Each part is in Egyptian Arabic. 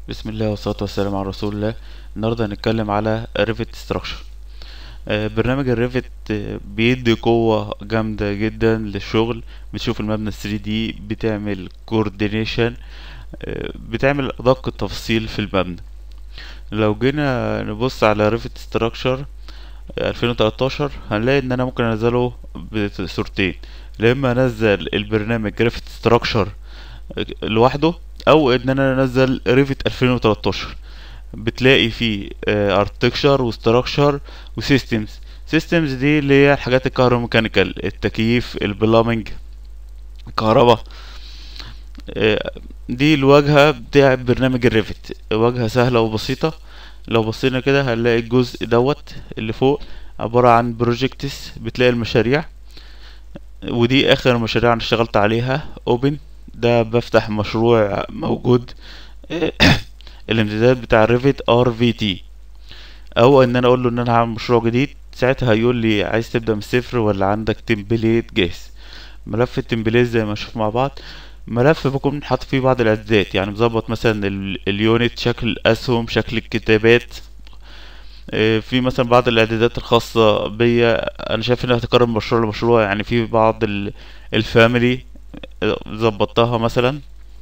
بسم الله والصلاة والسلام على رسول الله النهاردة هنتكلم على ريفت ستراكشر برنامج الريفت آه، بيدي قوة جامدة جدا للشغل بتشوف المبنى 3D بتعمل كوردينيشن بتعمل أدق التفاصيل في المبنى لو جينا نبص على ريفت ستراكشر 2013 هنلاقي ان انا ممكن انزله بصورتين يا اما انزل البرنامج ريفت ستراكشر لوحده او ان انا انزل ريفت 2013 بتلاقي فيه ارتكشر وستراكشر وسيستمز سيستمز دي اللي هي الحاجات الكهروميكانيكال التكييف البلامنج الكهرباء آه، دي الواجهة بتاع برنامج الريفت واجهة سهلة وبسيطة لو بصينا كده هنلاقي الجزء دوت اللي فوق عبارة عن بروجكتس بتلاقي المشاريع ودي اخر مشاريع انا اشتغلت عليها اوبن ده بفتح مشروع موجود الامتداد بتاع ريفت ار في تي او ان انا اقول له ان انا هعمل مشروع جديد ساعتها هيقول لي عايز تبدا من الصفر ولا عندك تمبليت جاهز ملف التمبليت زي ما نشوف مع بعض ملف بكون حاطط فيه بعض الاعدادات يعني مظبط مثلا ال- اليونت شكل الاسهم شكل الكتابات آه، في مثلا بعض الاعدادات الخاصة بيا انا شايف انها تقارن من مشروع لمشروع يعني في بعض ال- الفاميلي آه، ظبطتها مثلا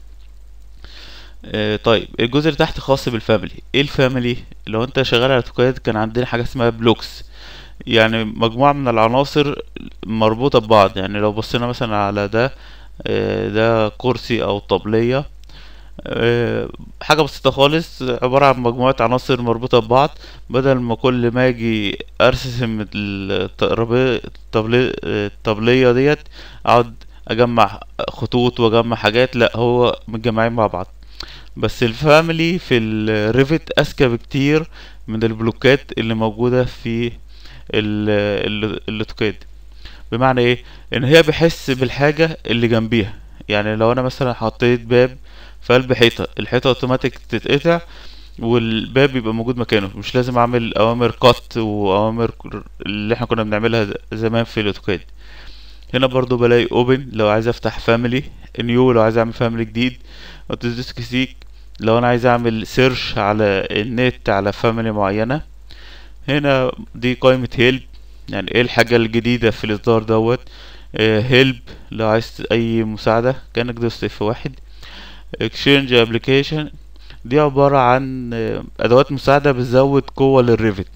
آه، طيب الجزء اللي تحت خاص بالفاميلي ايه الفاميلي لو انت شغال على اوتوكاد كان عندنا حاجه اسمها بلوكس يعني مجموعه من العناصر مربوطه ببعض يعني لو بصينا مثلا على ده آه، ده كرسي او طبليه آه، حاجه بسيطه خالص عباره عن مجموعه عناصر مربوطه ببعض بدل ما كل ما اجي ارسم الترابي- الطبلي- الطبليه ديت اقعد اجمع خطوط واجمع حاجات لا هو متجمعين مع بعض بس الفاميلي في الريفت اذكى بكتير من البلوكات اللي موجوده في ال- ال- الاوتوكاد بمعنى ايه ان هي بيحس بالحاجه اللي جنبيها يعني لو انا مثلا حطيت باب في قلب حيطه الحيطه اوتوماتيك تتقطع والباب يبقى موجود مكانه مش لازم اعمل اوامر قط واوامر اللي احنا كنا بنعملها زمان في الاوتوكاد هنا برضو بلاقي اوبن لو عايز افتح فاميلي نيو لو عايز اعمل فاميلي جديد اوتوديسك سيك لو انا عايز اعمل سيرش على النت على فاميلي معينة هنا دي قائمة هيلب يعني ايه الحاجة الجديدة في الاصدار دوت هيلب لو عايز اي مساعدة كأنك دوست اف واحد اكشينج ابلكيشن دي عبارة عن آه، ادوات مساعدة بتزود قوة للريفت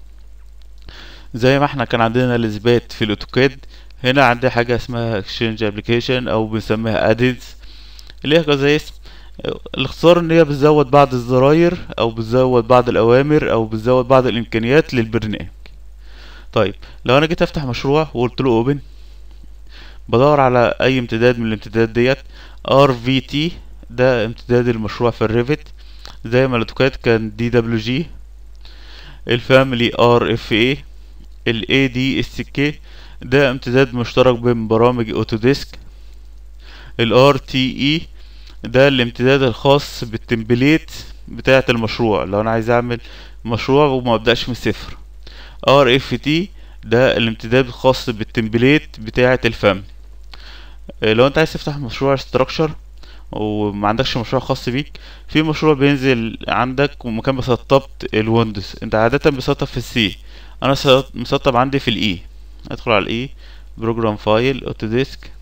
زي ما احنا كان عندنا الاثبات في الاوتوكاد هنا عندي حاجة اسمها اكشينج ابلكيشن او بنسميها ادينز اللي هي زي اسم الاختصار ان هي بتزود بعض الزراير او بتزود بعض الاوامر او بتزود بعض الامكانيات للبرنامج طيب لو انا جيت افتح مشروع وقلت له اوبن بدور على اي امتداد من الامتدادات ديت ار في تي ده امتداد المشروع في الريفت زي ما الاوتوكاد كان دي دبليو جي الفاميلي ار اف اي الاي دي اس كي ده امتداد مشترك بين برامج اوتوديسك الار تي اي ده الامتداد الخاص بالتمبليت بتاعة المشروع لو انا عايز اعمل مشروع وما ابداش من الصفر ار اف تي ده الامتداد الخاص بالتمبليت بتاعة الفاميلي آه، لو انت عايز تفتح مشروع ستراكشر وما عندكش مشروع خاص بيك في مشروع بينزل عندك ومكان بسطبت الويندوز انت عادة بسطب في السي انا سط- مسطب عندي في الاي ادخل على الاي بروجرام فايل اوتوديسك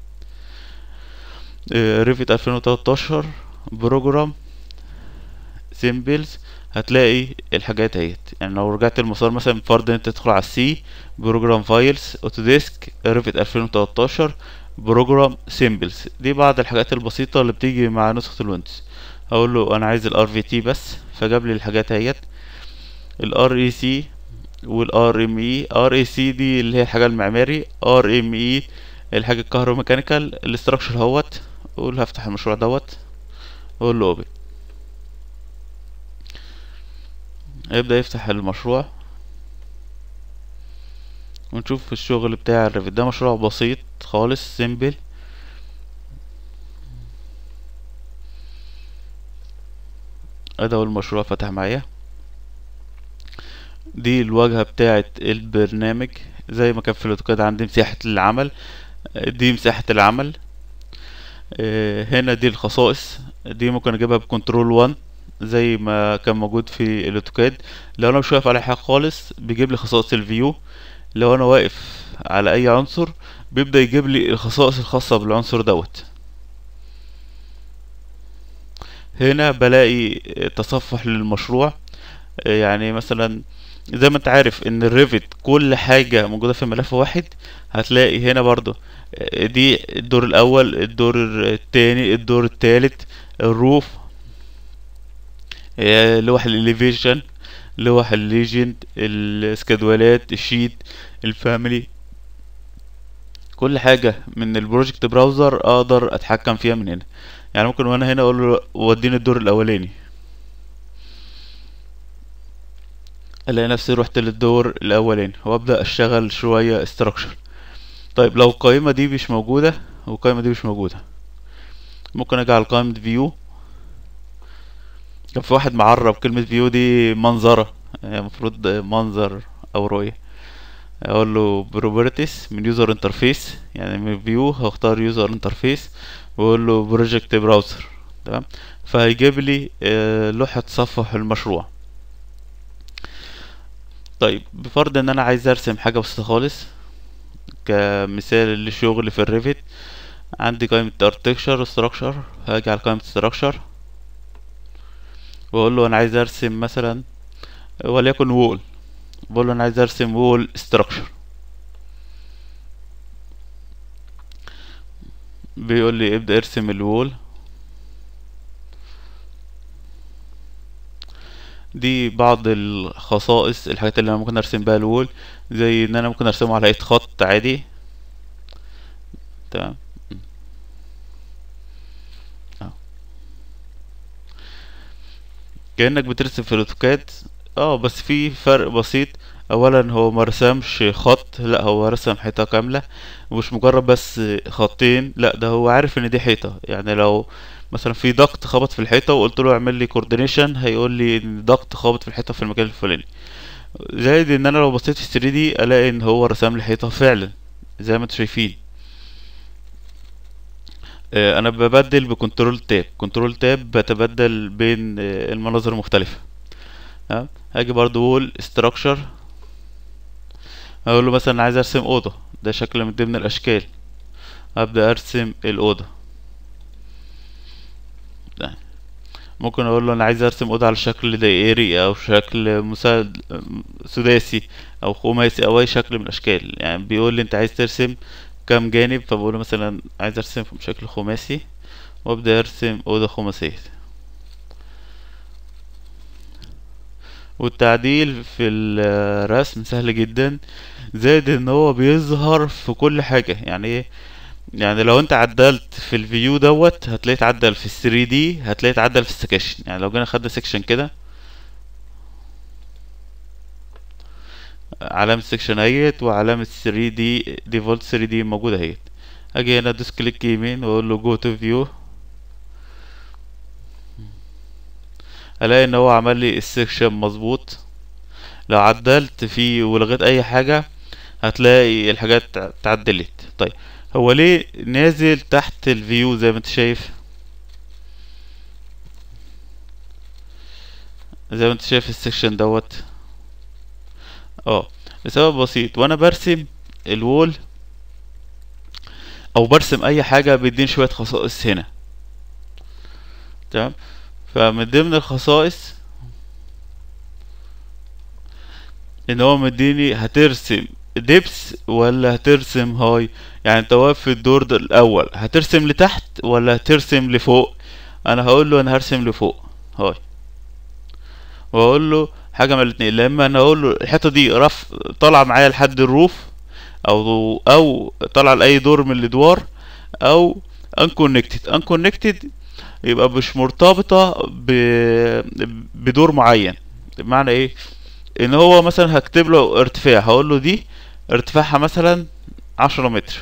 ريفيت 2013 بروجرام سيمبلز هتلاقي الحاجات اهيت يعني لو رجعت المسار مثلا فرض ان انت تدخل على السي بروجرام فايلز اوتوديسك ريفيت 2013 بروجرام سيمبلز دي بعض الحاجات البسيطة اللي بتيجي مع نسخة الويندوز هقول له انا عايز الار في تي بس فجاب لي الحاجات اهيت الار اي سي والار ام اي ار اي سي دي اللي هي الحاجة المعماري ار ام اي الحاجة الكهروميكانيكال الاستراكشر اهوت اقول هفتح المشروع دوت اقول له اوبن هيبدأ يفتح المشروع ونشوف الشغل بتاع الريفت ده مشروع بسيط خالص سيمبل ادي اول مشروع فتح معايا دي الواجهة بتاعة البرنامج زي ما كان في الاوتوكاد عندي مساحة العمل دي مساحة العمل آه، هنا دي الخصائص دي ممكن اجيبها بكنترول 1 زي ما كان موجود في الاوتوكاد لو انا مش واقف على حاجه خالص بيجيب لي خصائص الفيو لو انا واقف على اي عنصر بيبدأ يجيب لي الخصائص الخاصة بالعنصر دوت هنا بلاقي تصفح للمشروع يعني مثلا زي ما انت عارف ان الريفت كل حاجة موجودة في ملف واحد هتلاقي هنا برضو دي الدور الاول الدور التاني الدور التالت الروف لوح الاليفيشن لوح الليجند السكادولات الشيت الفاميلي كل حاجة من البروجكت براوزر اقدر اتحكم فيها من هنا يعني ممكن وانا هنا اقول له وديني الدور الاولاني الاقي نفسي رحت للدور الاولاني وابدا اشتغل شويه استراكشر طيب لو القائمه دي مش موجوده والقائمه دي مش موجوده ممكن اجي على قائمه فيو كان في واحد معرب كلمه فيو دي منظره هي المفروض منظر او رؤيه اقول له بروبرتيز من يوزر انترفيس يعني من فيو هختار يوزر انترفيس واقول له بروجكت براوزر تمام فهيجيب لي لوحه تصفح المشروع طيب بفرض ان انا عايز ارسم حاجه بسيطه خالص كمثال للشغل في الريفت عندي قائمه ارتكشر ستراكشر هاجي على قائمه ستراكشر واقول له انا عايز ارسم مثلا وليكن وول بقول له انا عايز ارسم وول ستراكشر بيقول لي ابدا ارسم الوول دي بعض الخصائص الحاجات اللي انا ممكن ارسم بيها الوول زي ان انا ممكن ارسمه على اي خط عادي تمام كانك بترسم في الاوتوكاد اه بس في فرق بسيط اولا هو ما رسمش خط لا هو رسم حيطه كامله ومش مجرد بس خطين لا ده هو عارف ان دي حيطه يعني لو مثلا في ضغط خبط في الحيطه وقلت له اعمل لي كوردينيشن هيقول لي ان ضغط خابط في الحيطه في المكان الفلاني زائد ان انا لو بصيت في 3 دي الاقي ان هو رسم لي حيطه فعلا زي ما انتم شايفين انا ببدل بكنترول تاب كنترول تاب بتبدل بين المناظر المختلفه هاجي برضو وول استراكشر اقول له مثلا عايز ارسم اوضه ده شكل من ضمن الاشكال ابدا ارسم الاوضه ده. ممكن اقول له انا عايز ارسم اوضه على شكل دائري او شكل مساعد سداسي او خماسي او اي شكل من الاشكال يعني بيقول لي انت عايز ترسم كام جانب فبقول له مثلا عايز ارسم بشكل خماسي وابدا ارسم اوضه خماسيه والتعديل في الرسم سهل جدا زائد ان هو بيظهر في كل حاجة يعني ايه يعني لو انت عدلت في الفيو دوت هتلاقيه اتعدل في الثري دي هتلاقيه اتعدل في السكشن يعني لو جينا خدنا سكشن كده علامة سكشن اهيت وعلامة 3 دي ديفولت 3 دي موجودة اهيت اجي هنا ادوس كليك يمين واقول له جو تو فيو الاقي ان هو عمل لي السكشن مظبوط لو عدلت فيه ولغيت اي حاجة هتلاقي الحاجات اتعدلت طيب هو ليه نازل تحت الفيو زي ما انت شايف زي ما انت شايف السكشن دوت اه لسبب بسيط وانا برسم الوول او برسم اي حاجة بيديني شوية خصائص هنا تمام فمن ضمن الخصائص ان هو مديني هترسم ديبس ولا هترسم هاي يعني انت واقف في الدور ده الاول هترسم لتحت ولا هترسم لفوق انا هقول له انا هرسم لفوق هاي واقول له حاجه من الاتنين لما انا اقول له الحته دي رف طالعه معايا لحد الروف او او طالعه لاي دور من الادوار او unconnected unconnected يبقى مش مرتبطة ب... بدور معين بمعنى ايه ان هو مثلا هكتب له ارتفاع هقول له دي ارتفاعها مثلا عشرة متر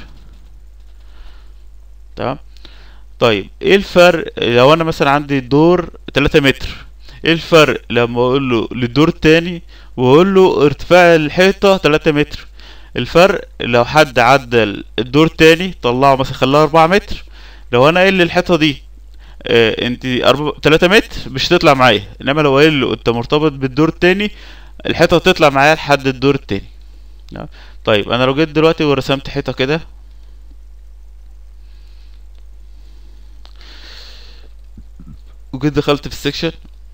تمام طيب ايه الفرق لو انا مثلا عندي دور تلاتة متر ايه الفرق لما اقول له للدور التاني واقول له ارتفاع الحيطة تلاتة متر الفرق لو حد عدل الدور التاني طلعه مثلا خلاه اربعة متر لو انا قايل للحيطة دي آه انت أربع... 3 متر مش هتطلع معايا انما لو قايل له انت مرتبط بالدور التاني الحيطه هتطلع معايا لحد الدور التاني تمام؟ طيب انا لو جيت دلوقتي ورسمت حيطه كده وجيت دخلت في السكشن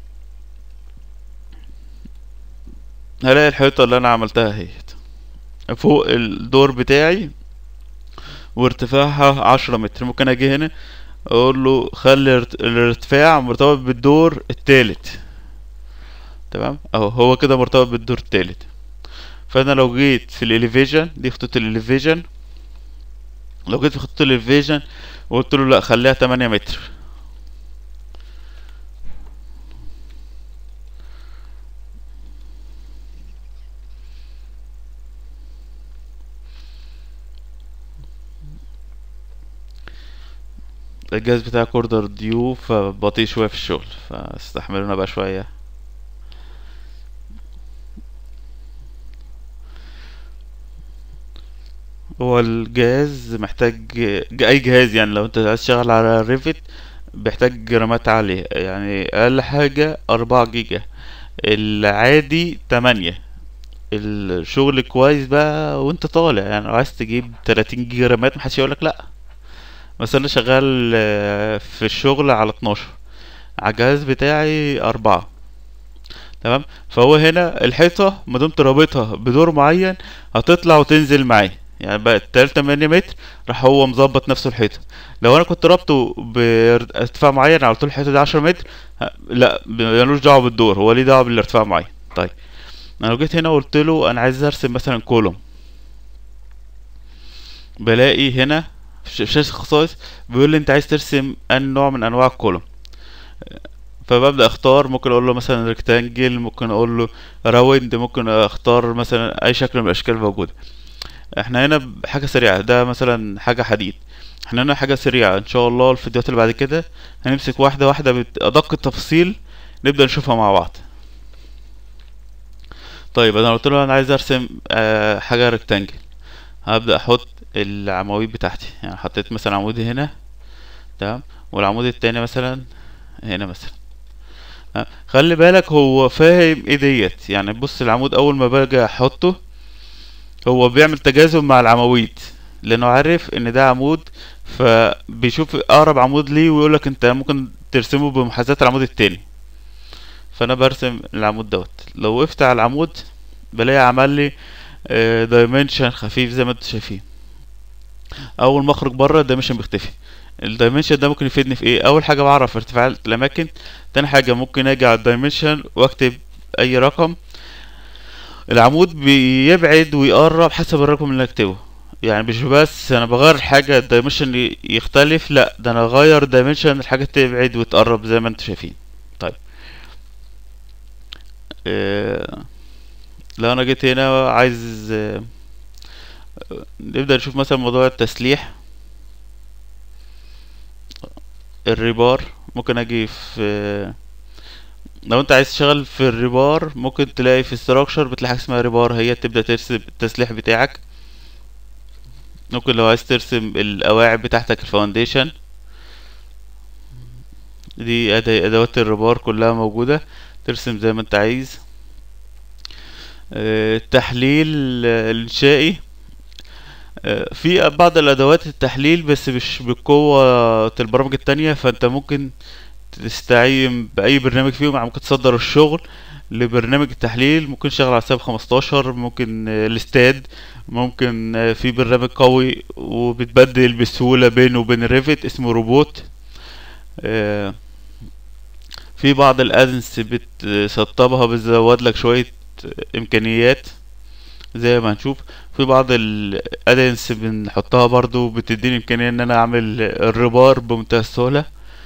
هلاقي الحيطه اللي انا عملتها اهيت فوق الدور بتاعي وارتفاعها عشرة متر ممكن اجي هنا اقول له خلي ارت- الارتفاع مرتبط بالدور التالت تمام اهو هو كده مرتبط بالدور التالت فانا لو جيت في الاليفيجن دي خطوط الاليفيجن لو جيت في خطوط الاليفيجن وقلت له لا خليها 8 متر الجهاز بتاعي كوردر ديو فبطيء شويه في الشغل فاستحملونا بقى شويه هو الجهاز محتاج ج- اي جهاز يعني لو انت عايز تشتغل على ريفت بيحتاج رامات عالية يعني اقل حاجة اربعة جيجا العادي تمانية الشغل كويس بقى وانت طالع يعني لو عايز تجيب 30 جيجا رامات محدش يقولك لا بس انا شغال آه، في الشغل على 12 على الجهاز بتاعي أربعة تمام فهو هنا الحيطة ما دمت رابطها بدور معين هتطلع وتنزل معاه يعني بقى التلاتة 8 متر راح هو مظبط نفسه الحيطة لو انا كنت رابطه بارتفاع معين على طول الحيطة دي 10 متر ه- لا ملوش دعوة بالدور هو ليه دعوة بالارتفاع معين طيب انا لو جيت هنا وقلت له انا عايز ارسم مثلا كولوم بلاقي هنا في شاشة الخصائص بيقول لي انت عايز ترسم ان نوع من انواع الكولوم فببدأ اختار ممكن اقول له مثلا ريكتانجل ممكن اقول له راوند ممكن اختار مثلا اي شكل من الاشكال الموجودة احنا هنا بحاجة سريعة ده مثلا حاجة حديد احنا هنا حاجة سريعة ان شاء الله الفيديوهات اللي بعد كده هنمسك واحدة واحدة بأدق التفاصيل نبدأ نشوفها مع بعض طيب انا قلت له انا عايز ارسم آه حاجة ريكتانجل هبدأ احط العواميد بتاعتي يعني حطيت مثلا عمود هنا تمام والعمود التاني مثلا هنا مثلا ها، خلي بالك هو فاهم ايه ديت يعني بص العمود اول ما باجي احطه هو بيعمل تجاذب مع العواميد لانه عارف ان ده عمود فبيشوف اقرب عمود ليه ويقولك انت ممكن ترسمه بمحاذاة العمود التاني فانا برسم العمود دوت لو وقفت على العمود بلاقي عمل لي دايمنشن خفيف زي ما انتوا شايفين اول ما اخرج بره الدايمنشن بيختفي الدايمنشن ده ممكن يفيدني في ايه اول حاجه بعرف ارتفاعات الاماكن تاني حاجه ممكن اجي على الدايمنشن واكتب اي رقم العمود بيبعد ويقرب حسب الرقم اللي اكتبه يعني مش بس انا بغير حاجه الدايمنشن ي- يختلف لا ده انا اغير الدايمنشن الحاجه تبعد وتقرب زي ما انتوا شايفين طيب آه، لو انا جيت هنا عايز آه، نبدأ نشوف مثلا موضوع التسليح الريبار ممكن اجي في لو انت عايز تشتغل في الريبار ممكن تلاقي في structure بتلاقي حاجة اسمها ريبار هي تبدأ ترسم التسليح بتاعك ممكن لو عايز ترسم القواعد بتاعتك الفاونديشن دي أد- ادوات الريبار كلها موجودة ترسم زي ما انت عايز آه، التحليل آه، الانشائي آه، في بعض الادوات التحليل بس مش بقوة البرامج التانية فانت ممكن تستعين باي برنامج فيهم يعني ممكن تصدر الشغل لبرنامج التحليل ممكن شغل على حساب 15 ممكن آه، الاستاد ممكن آه، في برنامج قوي وبتبدل بسهولة بينه وبين الريفت اسمه روبوت آه، في بعض الادنس بتسطبها بتزود لك شوية امكانيات زي ما هنشوف في بعض الادنس بنحطها برضو بتديني امكانية ان انا اعمل الربار بمنتهى السهولة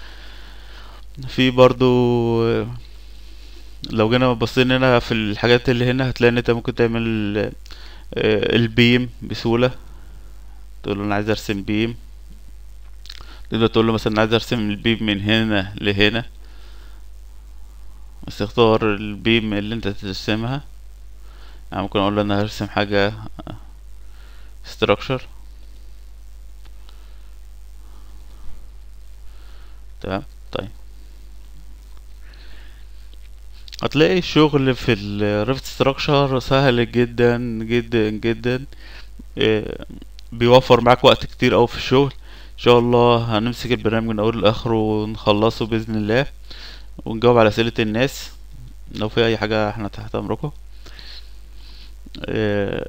في برضو آه، لو جينا بصينا هنا في الحاجات اللي هنا هتلاقي ان انت ممكن تعمل آه، البيم بسهولة تقول له انا عايز ارسم بيم تقدر تقول له مثلا عايز ارسم البيم من هنا لهنا بس اختار البيم اللي انت ترسمها يعني ممكن اقول له انا هرسم حاجة structure تمام طيب هتلاقي الشغل في الريفت ستراكشر سهل جدا جدا جدا آه، بيوفر معاك وقت كتير اوي في الشغل ان شاء الله هنمسك البرنامج من اوله لاخره ونخلصه باذن الله ونجاوب على اسئله الناس لو في اي حاجه احنا تحت امركم آه،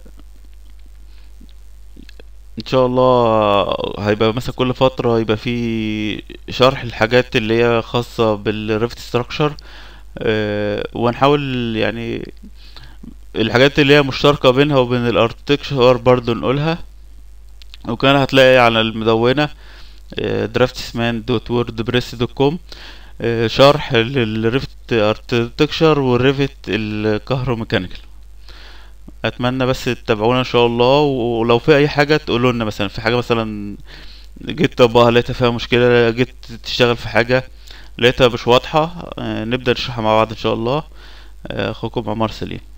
ان شاء الله هيبقى مثلا كل فتره يبقى في شرح الحاجات اللي هي خاصه بالريفت ستراكشر وهنحاول يعني الحاجات اللي هي مشتركه بينها وبين الاركتكشر برضو نقولها وكان هتلاقي على المدونه درافت دوت وورد بريس دوت كوم شرح للريفت اركتكشر والريفت الكهروميكانيكال اتمنى بس تتابعونا ان شاء الله ولو في اي حاجه تقولوا لنا مثلا في حاجه مثلا جيت تطبقها لقيتها فيها مشكله جيت تشتغل في حاجه لقيتها مش واضحه آه، نبدا نشرحها مع بعض ان شاء الله آه، اخوكم عمار سليم